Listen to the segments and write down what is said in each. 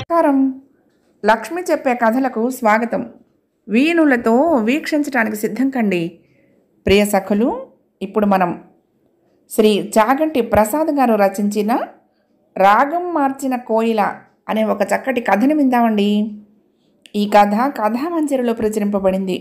నమస్కారం లక్ష్మి చెప్పే కథలకు స్వాగతం వీణులతో వీక్షించడానికి సిద్ధం కండి ప్రియ సఖులు ఇప్పుడు మనం శ్రీ చాగంటి ప్రసాద్ గారు రచించిన రాగం మార్చిన కోయిల అనే ఒక చక్కటి కథను విందామండి ఈ కథ కథామంజరిలో ప్రచురింపబడింది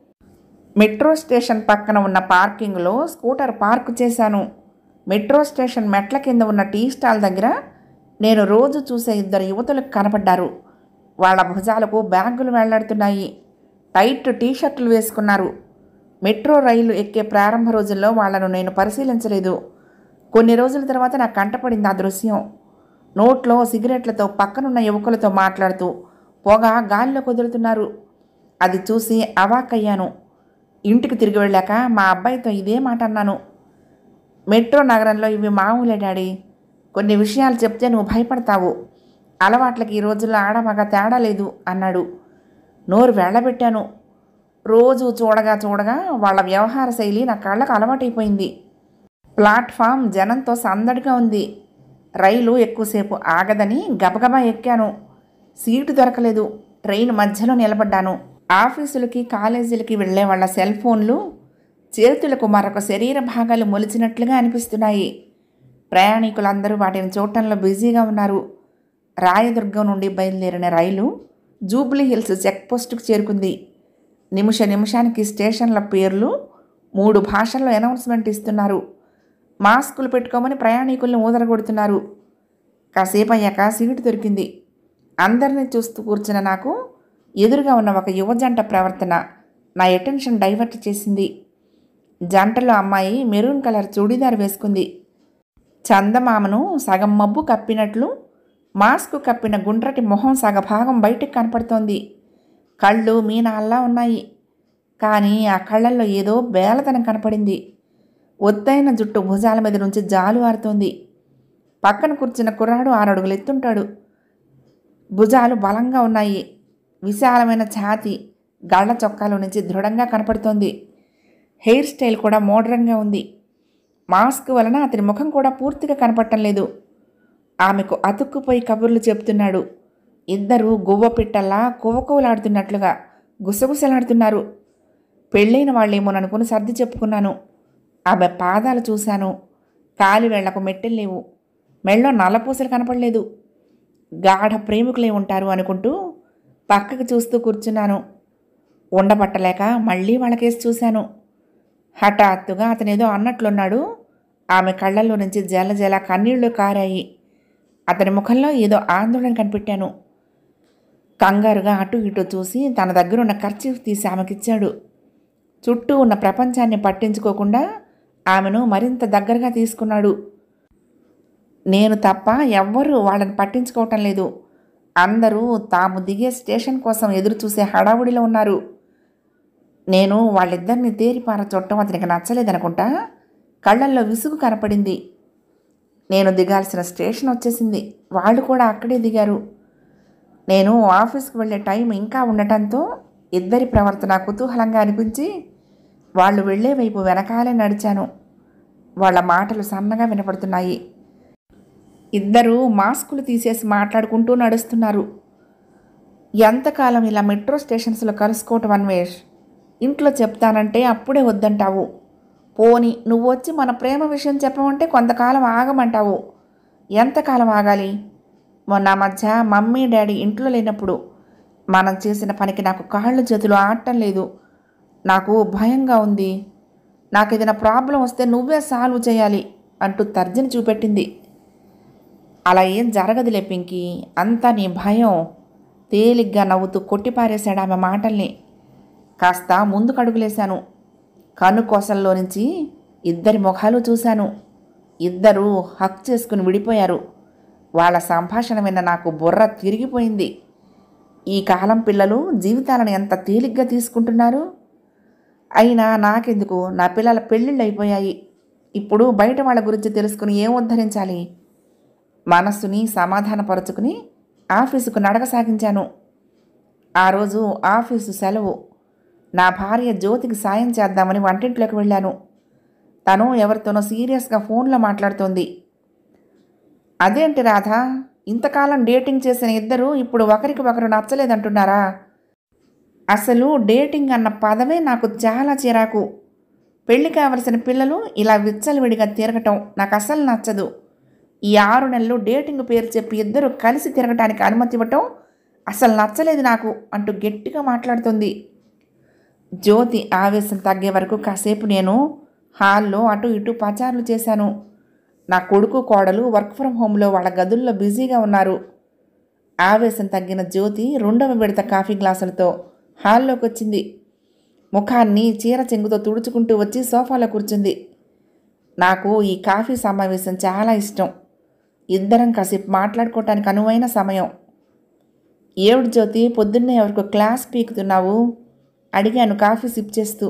మెట్రో స్టేషన్ పక్కన ఉన్న పార్కింగ్లో స్కూటర్ పార్క్ చేశాను మెట్రో స్టేషన్ మెట్ల కింద ఉన్న టీ స్టాల్ దగ్గర నేను రోజు చూసే ఇద్దరు యువతులకు కనపడ్డారు వాళ్ళ భుజాలకు బ్యాగులు వేలాడుతున్నాయి టైట్ టీ షర్టులు వేసుకున్నారు మెట్రో రైలు ఎక్కే ప్రారంభ రోజుల్లో వాళ్ళను నేను పరిశీలించలేదు కొన్ని రోజుల తర్వాత నాకు కంటపడింది ఆ దృశ్యం నోట్లో సిగరెట్లతో పక్కనున్న యువకులతో మాట్లాడుతూ పొగ గాలిలో కుదురుతున్నారు అది చూసి అవాక్కయ్యాను ఇంటికి తిరిగి వెళ్ళాక మా అబ్బాయితో ఇదే మాట అన్నాను మెట్రో నగరంలో ఇవి మామూలే డాడీ కొన్ని విషయాలు చెప్తే నువ్వు భయపడతావు అలవాట్లకి ఈ రోజుల్లో ఆడమగ తేడా లేదు అన్నాడు నోరు వెళ్ళబెట్టాను రోజు చూడగా చూడగా వాళ్ళ వ్యవహార శైలి నా కళ్ళకు అలవాటైపోయింది ప్లాట్ఫామ్ జనంతో సందడిగా ఉంది రైలు ఎక్కువసేపు ఆగదని గబగబా ఎక్కాను సీటు దొరకలేదు ట్రైన్ మధ్యలో నిలబడ్డాను ఆఫీసులకి కాలేజీలకి వెళ్ళే వాళ్ళ సెల్ ఫోన్లు చేతులకు మరొక శరీర భాగాలు మొలిచినట్లుగా అనిపిస్తున్నాయి ప్రయాణికులందరూ వాటిని చూడటంలో బిజీగా ఉన్నారు రాయదుర్గం నుండి బయలుదేరిన రైలు జూబ్లీ హిల్స్ చెక్ పోస్టుకు చేరుకుంది నిమిష నిమిషానికి స్టేషన్ల పేర్లు మూడు భాషల్లో అనౌన్స్మెంట్ ఇస్తున్నారు మాస్కులు పెట్టుకోమని ప్రయాణికుల్ని ఊదరగొడుతున్నారు కాసేపు అయ్యాక సీటు దొరికింది అందరినీ చూస్తూ కూర్చున్న నాకు ఎదురుగా ఉన్న ఒక యువ జంట ప్రవర్తన నా అటెన్షన్ డైవర్ట్ చేసింది జంటలో అమ్మాయి మెరూన్ కలర్ చూడీదార్ వేసుకుంది చందమామను సగం మబ్బు కప్పినట్లు మాస్క్ కప్పిన గుండ్రటి మొహం సగభాగం బయటకు కనపడుతోంది కళ్ళు మీనాల్లా ఉన్నాయి కానీ ఆ కళ్ళల్లో ఏదో బేలతనం కనపడింది ఒత్తైన జుట్టు భుజాల మీద నుంచి జాలు ఆరుతోంది పక్కన కూర్చున్న కుర్రాడు ఆరడుగులు ఎత్తుంటాడు భుజాలు బలంగా ఉన్నాయి విశాలమైన ఛాతి గళ్ళ చొక్కాలో నుంచి దృఢంగా కనపడుతోంది హెయిర్ స్టైల్ కూడా మోడ్రన్గా ఉంది మాస్క్ వలన అతని ముఖం కూడా పూర్తిగా కనపడటం లేదు ఆమెకు అతుక్కుపోయి కబుర్లు చెప్తున్నాడు ఇద్దరు గువ్వ పిట్టల్లా కువకువలాడుతున్నట్లుగా గుసగుసలాడుతున్నారు పెళ్ళైన వాళ్ళేమోననుకుని సర్ది చెప్పుకున్నాను ఆమె పాదాలు చూశాను కాలి వేళ్లకు మెట్టెలు లేవు మెళ్ళో నల్లపూసలు కనపడలేదు గాఢ ప్రేమికులే ఉంటారు అనుకుంటూ పక్కకు చూస్తూ కూర్చున్నాను ఉండబట్టలేక మళ్ళీ వాళ్ళకేసి చూశాను హఠాత్తుగా అతనేదో అన్నట్లున్నాడు ఆమె కళ్ళల్లో నుంచి జల జల కన్నీళ్లు కారాయి అతని ముఖంలో ఏదో ఆందోళన కనిపెట్టాను కంగారుగా అటు ఇటు చూసి తన దగ్గర ఉన్న ఖర్చీఫ్ తీసి ఆమెకిచ్చాడు చుట్టూ ఉన్న ప్రపంచాన్ని పట్టించుకోకుండా ఆమెను మరింత దగ్గరగా తీసుకున్నాడు నేను తప్ప ఎవ్వరూ వాళ్ళని పట్టించుకోవటం లేదు అందరూ తాము దిగే స్టేషన్ కోసం ఎదురు చూసే హడావుడిలో ఉన్నారు నేను వాళ్ళిద్దరిని తేరిపార చూడటం అతనికి నచ్చలేదనుకుంటా కళ్ళల్లో విసుగు కనపడింది నేను దిగాల్సిన స్టేషన్ వచ్చేసింది వాళ్ళు కూడా అక్కడే దిగారు నేను ఆఫీస్కి వెళ్ళే టైం ఇంకా ఉండటంతో ఇద్దరి ప్రవర్తన కుతూహలంగా అనిపించి వాళ్ళు వెళ్ళే వైపు వెనకాలే నడిచాను వాళ్ళ మాటలు సన్నగా వినపడుతున్నాయి ఇద్దరు మాస్కులు తీసేసి మాట్లాడుకుంటూ నడుస్తున్నారు ఎంతకాలం ఇలా మెట్రో స్టేషన్స్లో కలుసుకోవటం అన్వేష్ ఇంట్లో చెప్తానంటే అప్పుడే వద్దంటావు పోని నువ్వు వచ్చి మన ప్రేమ విషయం చెప్పమంటే కొంతకాలం ఆగమంటావు ఎంతకాలం ఆగాలి మొన్న మధ్య మమ్మీ డాడీ ఇంట్లో లేనప్పుడు మనం చేసిన పనికి నాకు కాళ్ళు చేతులు ఆడటం లేదు నాకు భయంగా ఉంది నాకు ఏదైనా ప్రాబ్లం వస్తే నువ్వే సాల్వ్ చేయాలి అంటూ తర్జన చూపెట్టింది అలా ఏం జరగదులే పింకి అంతా నీ భయం తేలిగ్గా నవ్వుతూ కొట్టిపారేశాడు ఆమె మాటల్ని కాస్త ముందుకు అడుగులేశాను కను కోసంలో నుంచి ఇద్దరి ముఖాలు చూశాను ఇద్దరూ హక్ చేసుకుని విడిపోయారు వాళ్ళ సంభాషణ విన్న నాకు బుర్ర తిరిగిపోయింది ఈ కాలం పిల్లలు జీవితాలను ఎంత తేలిగ్గా తీసుకుంటున్నారు అయినా నాకెందుకు నా పిల్లల పెళ్ళిళ్ళు అయిపోయాయి ఇప్పుడు బయట వాళ్ళ గురించి తెలుసుకుని ఏం ఉద్ధరించాలి మనస్సుని సమాధానపరుచుకుని ఆఫీసుకు నడక సాగించాను ఆ రోజు ఆఫీసు సెలవు నా భార్య జ్యోతికి సాయం చేద్దామని వంటింట్లోకి వెళ్ళాను తను ఎవరితోనో సీరియస్గా ఫోన్లో మాట్లాడుతోంది అదేంటి రాధా ఇంతకాలం డేటింగ్ చేసిన ఇద్దరు ఇప్పుడు ఒకరికి ఒకరు నచ్చలేదంటున్నారా అసలు డేటింగ్ అన్న పదమే నాకు చాలా చిరాకు పెళ్లి కావలసిన పిల్లలు ఇలా విచ్చలవిడిగా తిరగటం నాకు అసలు నచ్చదు ఈ ఆరు నెలలు డేటింగ్ పేరు చెప్పి ఇద్దరు కలిసి తిరగటానికి అనుమతి ఇవ్వటం అసలు నచ్చలేదు నాకు అంటూ గట్టిగా మాట్లాడుతుంది జ్యోతి ఆవేశం తగ్గే వరకు కాసేపు నేను హాల్లో అటు ఇటు పచారులు చేశాను నా కొడుకు కోడలు వర్క్ ఫ్రమ్ హోమ్లో వాళ్ళ గదుల్లో బిజీగా ఉన్నారు ఆవేశం తగ్గిన జ్యోతి రెండవ విడత కాఫీ గ్లాసులతో హాల్లోకి వచ్చింది ముఖాన్ని చీర చెంగుతో తుడుచుకుంటూ వచ్చి సోఫాలో కూర్చుంది నాకు ఈ కాఫీ సమావేశం చాలా ఇష్టం ఇద్దరం కాసేపు మాట్లాడుకోవటానికి అనువైన సమయం ఏమిటి జ్యోతి పొద్దున్నే ఎవరికో క్లాస్ పీకుతున్నావు అడిగాను కాఫీ సిప్ చేస్తూ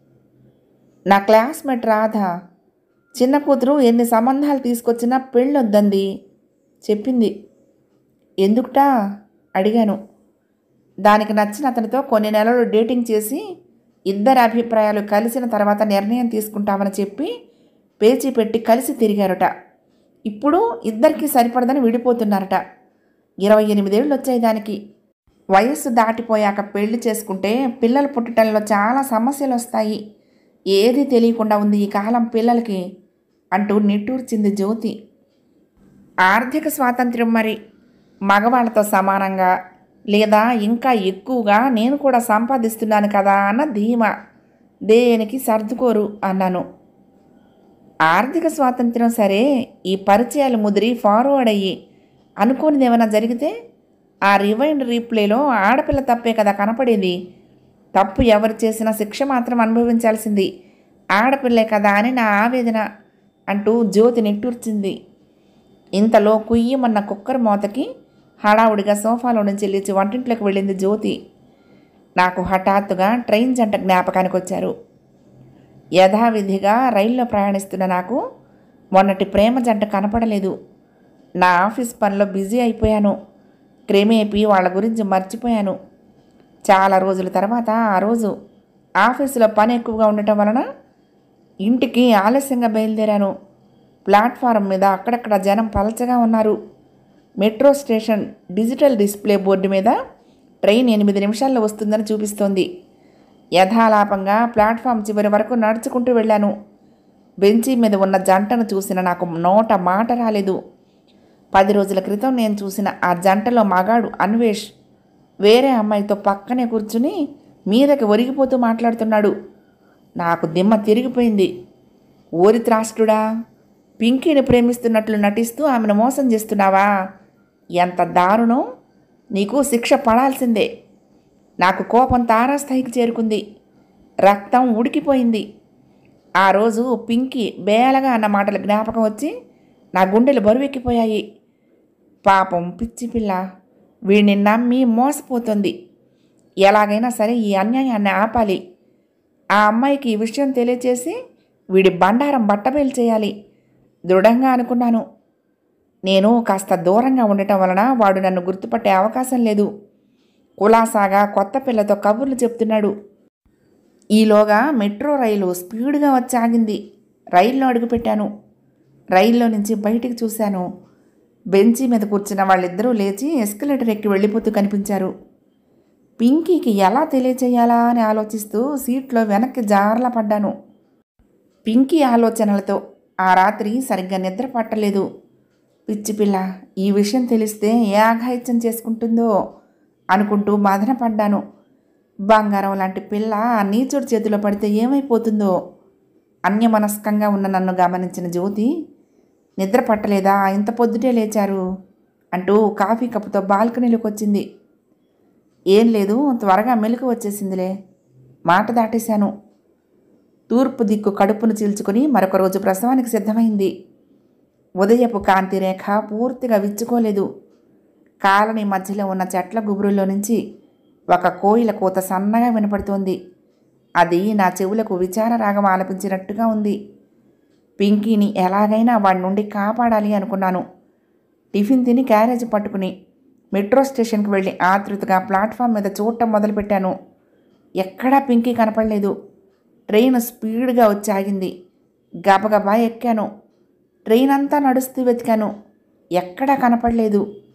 నా క్లాస్మేట్ రాధ చిన్న కూతురు ఎన్ని సంబంధాలు తీసుకొచ్చినా పెళ్ళొద్దంది చెప్పింది ఎందుకుటా అడిగాను దానికి నచ్చిన అతనితో కొన్ని నెలలు డేటింగ్ చేసి ఇద్దరి అభిప్రాయాలు కలిసిన తర్వాత నిర్ణయం తీసుకుంటామని చెప్పి పేచీ పెట్టి కలిసి తిరిగారట ఇప్పుడు ఇద్దరికీ సరిపడదని విడిపోతున్నారట ఇరవై ఎనిమిదేళ్ళు వచ్చాయి దానికి వయస్సు దాటిపోయాక పెళ్లి చేసుకుంటే పిల్లలు పుట్టడంలో చాలా సమస్యలు వస్తాయి ఏది తెలియకుండా ఉంది ఈ కాలం పిల్లలకి అంటూ నిట్టూర్చింది జ్యోతి ఆర్థిక స్వాతంత్ర్యం మరి మగవాళ్ళతో సమానంగా లేదా ఇంకా ఎక్కువగా నేను కూడా సంపాదిస్తున్నాను కదా అన్న ధీమా దేనికి సర్దుకోరు అన్నాను ఆర్థిక స్వాతంత్ర్యం సరే ఈ పరిచయాలు ముదిరి ఫార్వర్డ్ అయ్యి అనుకోనిది ఏమైనా జరిగితే ఆ రివైండ్ రీప్లేలో ఆడపిల్ల తప్పే కదా కనపడేది తప్పు ఎవరు చేసినా శిక్ష మాత్రం అనుభవించాల్సింది ఆడపిల్లే కదా అని నా ఆవేదన అంటూ జ్యోతి నిట్టూర్చింది ఇంతలో కుయ్యమన్న కుక్కర్ మోతకి హడావుడిగా సోఫాలో నుంచి లేచి వంటింట్లోకి వెళ్ళింది జ్యోతి నాకు హఠాత్తుగా ట్రైన్ జంట జ్ఞాపకానికి వచ్చారు యథావిధిగా రైల్లో ప్రయాణిస్తున్న నాకు మొన్నటి ప్రేమ జంట కనపడలేదు నా ఆఫీస్ పనిలో బిజీ అయిపోయాను క్రమేపీ వాళ్ళ గురించి మర్చిపోయాను చాలా రోజుల తర్వాత ఆ రోజు ఆఫీసులో పని ఎక్కువగా ఉండటం వలన ఇంటికి ఆలస్యంగా బయలుదేరాను ప్లాట్ఫారం మీద అక్కడక్కడ జనం పలచగా ఉన్నారు metro station digital display board మీద ట్రైన్ ఎనిమిది నిమిషాల్లో వస్తుందని చూపిస్తోంది యథాలాపంగా ప్లాట్ఫామ్ చివరి వరకు నడుచుకుంటూ వెళ్ళాను బెంచీ మీద ఉన్న జంటను చూసిన నాకు నోట మాట రాలేదు పది రోజుల క్రితం నేను చూసిన ఆ జంటలో మగాడు అన్వేష్ వేరే అమ్మాయితో పక్కనే కూర్చుని మీదకి ఒరిగిపోతూ మాట్లాడుతున్నాడు నాకు దిమ్మ తిరిగిపోయింది ఓరి త్రాష్టుడా పింకీని ప్రేమిస్తున్నట్లు నటిస్తూ ఆమెను మోసం చేస్తున్నావా ఎంత దారుణం నీకు శిక్ష పడాల్సిందే నాకు కోపం తారాస్థాయికి చేరుకుంది రక్తం ఉడికిపోయింది ఆ రోజు పింకీ బేలగా అన్న మాటల జ్ఞాపకం వచ్చి నా గుండెలు బరువెక్కిపోయాయి పాపం పిచ్చి పిల్ల వీడిని నమ్మి మోసపోతుంది ఎలాగైనా సరే ఈ అన్యాయాన్ని ఆపాలి ఆ అమ్మాయికి ఈ విషయం తెలియచేసి వీడి బండారం బట్టబయలు చేయాలి దృఢంగా అనుకున్నాను నేను కాస్త దూరంగా ఉండటం వలన వాడు నన్ను గుర్తుపట్టే అవకాశం లేదు కులాసాగా కొత్త పిల్లతో కబుర్లు చెప్తున్నాడు ఈలోగా మెట్రో రైలు స్పీడ్గా వచ్చి ఆగింది రైల్లో అడుగుపెట్టాను రైల్లో నుంచి బయటికి చూశాను బెంచీ మీద కూర్చున్న వాళ్ళిద్దరూ లేచి ఎస్కలేటర్ ఎక్కి వెళ్ళిపోతూ కనిపించారు పింకీకి ఎలా తెలియచేయాలా అని ఆలోచిస్తూ సీట్లో వెనక్కి జారలా పడ్డాను పింకీ ఆలోచనలతో ఆ రాత్రి సరిగ్గా నిద్ర పట్టలేదు పిచ్చి పిల్ల ఈ విషయం తెలిస్తే ఏ ఆఘాయిత్యం చేసుకుంటుందో అనుకుంటూ మదన పడ్డాను బంగారం లాంటి పిల్ల ఆ నీచుడి చేతిలో పడితే ఏమైపోతుందో అన్యమనస్కంగా ఉన్న నన్ను గమనించిన జ్యోతి నిద్ర పట్టలేదా ఇంత పొద్దుటే లేచారు అంటూ కాఫీ కప్పుతో బాల్కనీలోకి వచ్చింది ఏం లేదు త్వరగా మెలకు వచ్చేసిందిలే మాట దాటేశాను తూర్పు దిక్కు కడుపును చీల్చుకుని మరొక రోజు ప్రసవానికి సిద్ధమైంది ఉదయపు కాంతి రేఖ పూర్తిగా విచ్చుకోలేదు కాలనీ మధ్యలో ఉన్న చెట్ల గుబురులో నుంచి ఒక కోయిల కూత సన్నగా వినపడుతోంది అది నా చెవులకు విచార రాగం ఆలపించినట్టుగా ఉంది పింకీని ఎలాగైనా వాడి నుండి కాపాడాలి అనుకున్నాను టిఫిన్ తిని క్యారేజ్ పట్టుకుని మెట్రో స్టేషన్కి వెళ్ళి ఆతృతగా ప్లాట్ఫామ్ మీద చూడటం మొదలుపెట్టాను ఎక్కడా పింకీ కనపడలేదు ట్రైన్ స్పీడ్గా వచ్చి ఆగింది గబగబా ఎక్కాను ట్రైన్ అంతా నడుస్తూ వెతికాను ఎక్కడా కనపడలేదు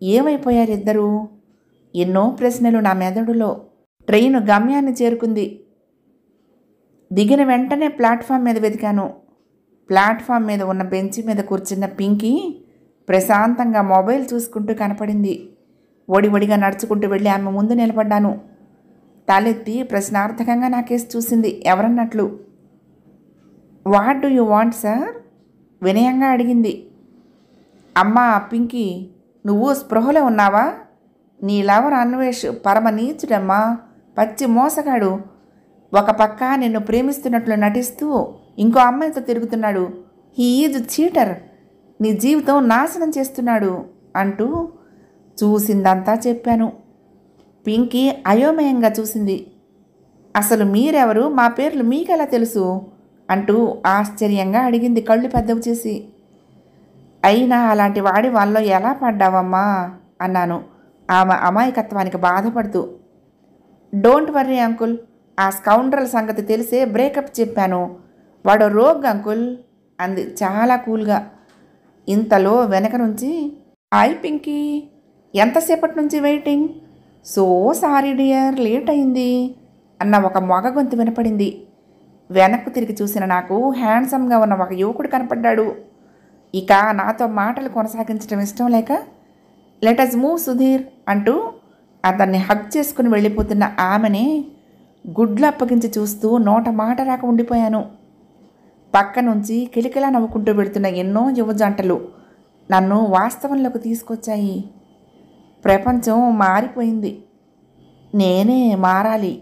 ఏమైపోయారు ఇద్దరు ఎన్నో ప్రశ్నలు నా మెదడులో ట్రైను గమ్యాన్ని చేరుకుంది దిగిన వెంటనే ప్లాట్ఫామ్ మీద వెతికాను ప్లాట్ఫామ్ మీద ఉన్న బెంచ్ మీద కూర్చున్న పింకీ ప్రశాంతంగా మొబైల్ చూసుకుంటూ కనపడింది ఒడి ఒడిగా నడుచుకుంటూ వెళ్ళి ఆమె ముందు నిలబడ్డాను తలెత్తి ప్రశ్నార్థకంగా నాకేసి చూసింది ఎవరన్నట్లు what do you want sir వినయంగా అడిగింది అమ్మా పింకీ నువ్వు స్పృహలో ఉన్నావా నీ లవర్ అన్వేష్ పరమ నీచుడమ్మా పచ్చి మోసగాడు ఒక పక్క నిన్ను ప్రేమిస్తున్నట్లు నటిస్తూ ఇంకో అమ్మాయితో తిరుగుతున్నాడు హీ ఈజ్ చీటర్ నీ జీవితం నాశనం చేస్తున్నాడు అంటూ చూసిందంతా చెప్పాను పింకీ అయోమయంగా చూసింది అసలు మీరెవరు మా పేర్లు మీకెలా తెలుసు అంటూ ఆశ్చర్యంగా అడిగింది కళ్ళు పెద్దవి చేసి అయినా అలాంటి వాడి వాళ్ళలో ఎలా పడ్డావమ్మా అన్నాను ఆమె అమాయకత్వానికి బాధపడుతూ డోంట్ వర్రీ అంకుల్ ఆ స్కౌండ్రల్ సంగతి తెలిసే బ్రేకప్ చెప్పాను వాడు రోగ్ అంకుల్ అంది చాలా కూల్గా ఇంతలో వెనక నుంచి ఐ పింకీ ఎంతసేపటి నుంచి waiting so sorry dear late అయింది అన్న ఒక మగ గొంతు వినపడింది వెనక్కు తిరిగి చూసిన నాకు హ్యాండ్సమ్గా ఉన్న ఒక యువకుడు కనపడ్డాడు ఇక నాతో మాటలు కొనసాగించడం ఇష్టం లేక లెటస్ మూవ్ సుధీర్ అంటూ అతన్ని హగ్ చేసుకుని వెళ్ళిపోతున్న ఆమెనే గుడ్లు అప్పగించి చూస్తూ నోట మాట రాక ఉండిపోయాను పక్క నుంచి కిలికిలా నవ్వుకుంటూ వెళుతున్న ఎన్నో యువజంటలు నన్ను వాస్తవంలోకి తీసుకొచ్చాయి ప్రపంచం మారిపోయింది నేనే మారాలి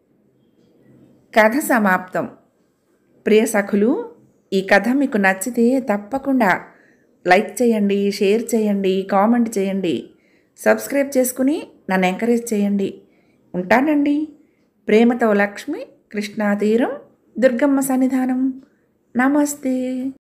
కథ సమాప్తం ప్రియ సఖులు ఈ కథ మీకు నచ్చితే తప్పకుండా లైక్ చేయండి షేర్ చేయండి కామెంట్ చేయండి సబ్స్క్రైబ్ చేసుకుని నన్ను ఎంకరేజ్ చేయండి ఉంటానండి ప్రేమతో లక్ష్మి కృష్ణా తీరం దుర్గమ్మ సన్నిధానం నమస్తే